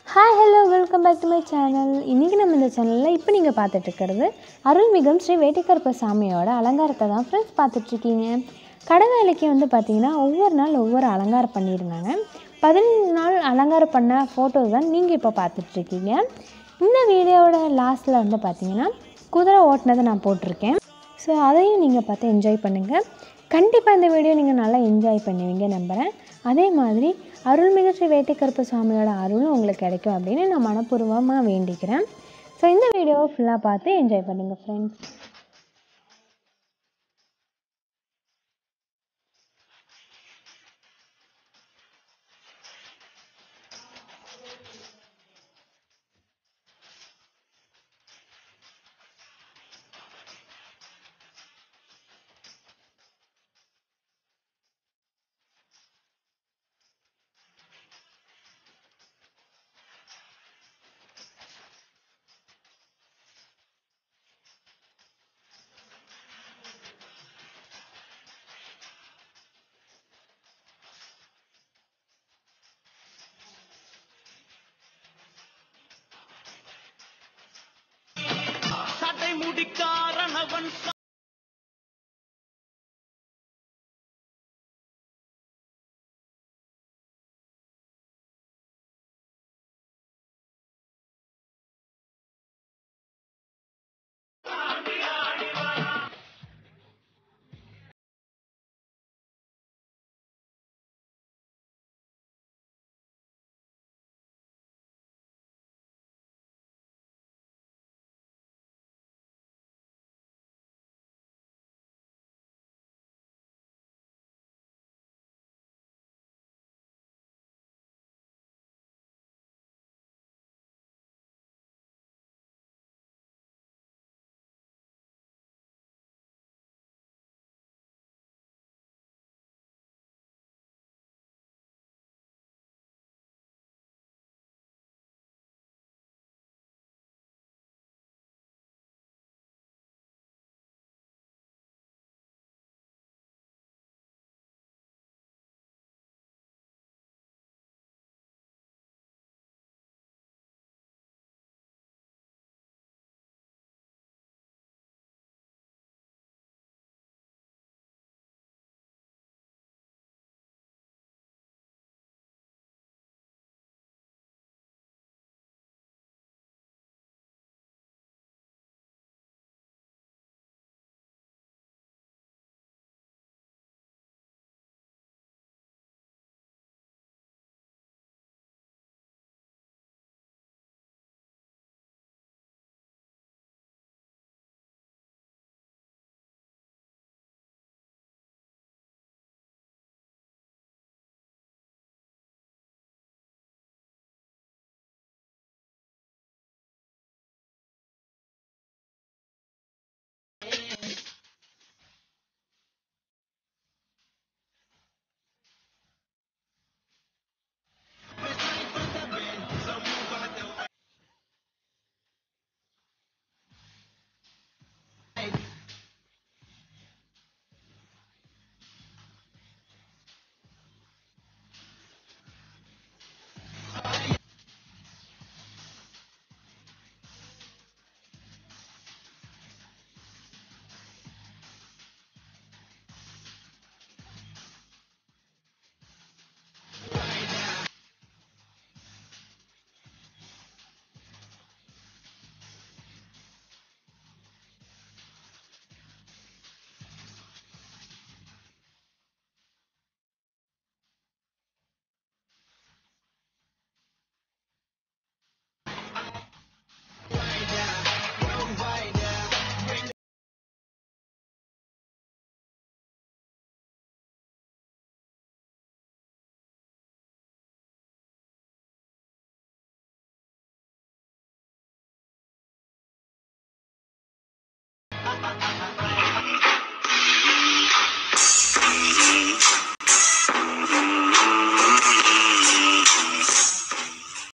hi hello welcome back to my channel இன்றைக்கி நம்ம இந்த சேனலில் இப்போ நீங்கள் பார்த்துட்ருக்கிறது அருள்மிகும் ஸ்ரீ வேட்டைக்கருப்ப சாமியோட அலங்காரத்தை தான் ஃப்ரெண்ட்ஸ் பார்த்துட்ருக்கீங்க கடை வேலைக்கு வந்து பார்த்திங்கன்னா ஒவ்வொரு நாள் ஒவ்வொரு அலங்காரம் பண்ணியிருந்தாங்க பதினஞ்சு நாள் அலங்காரம் பண்ண ஃபோட்டோஸ் தான் நீங்கள் இப்போ பார்த்துட்ருக்கீங்க இந்த வீடியோவோட லாஸ்ட்டில் வந்து பார்த்திங்கன்னா குதிரை ஓட்டினதை நான் போட்டிருக்கேன் ஸோ அதையும் நீங்கள் பார்த்து என்ஜாய் பண்ணுங்கள் கண்டிப்பாக இந்த வீடியோ நீங்கள் நல்லா என்ஜாய் பண்ணுவீங்க நம்புகிறேன் அதே மாதிரி அருள்மிகு ஸ்ரீ வேட்டைக்கருப்பு சாமியோட அருளும் உங்களுக்கு கிடைக்கும் அப்படின்னு நான் மனப்பூர்வமாக வேண்டிக்கிறேன் ஸோ இந்த வீடியோவை ஃபுல்லாக பார்த்து என்ஜாய் பண்ணுங்கள் ஃப்ரெண்ட்ஸ் சடை முடிக்காரணவன்